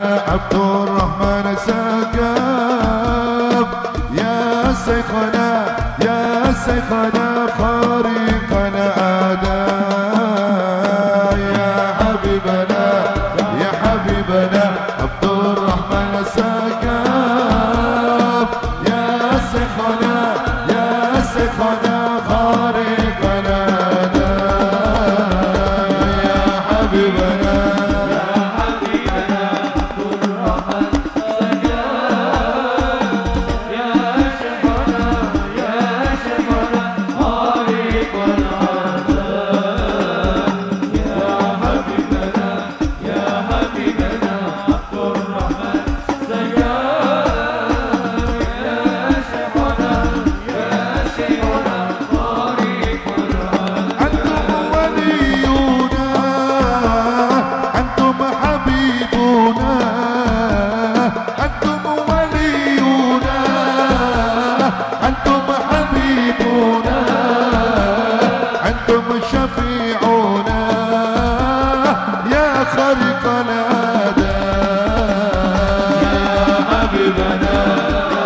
عبد الرحمن سقف يا شيخنا يا شيخنا خارقنا أداء يا حبيبنا يا حبيبنا عبد الرحمن سقف يا شيخنا يا شيخنا خارقنا أداء يا حبيبنا أنتم ولينا أنتم حبيبنا أنتم ولينا أنتم حبيبنا أنتم شفيعنا يا خالق الأداء يا حبيبنا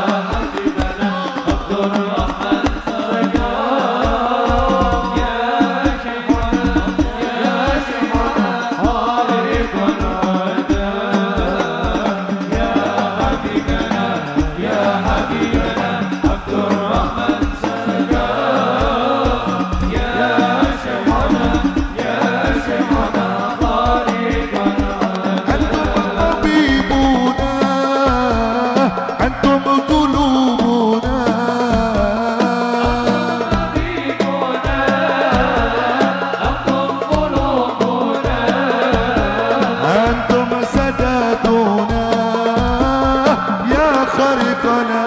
أنتم طبيبنا أنتم قلوبنا أنتم ساداتنا يا خالقنا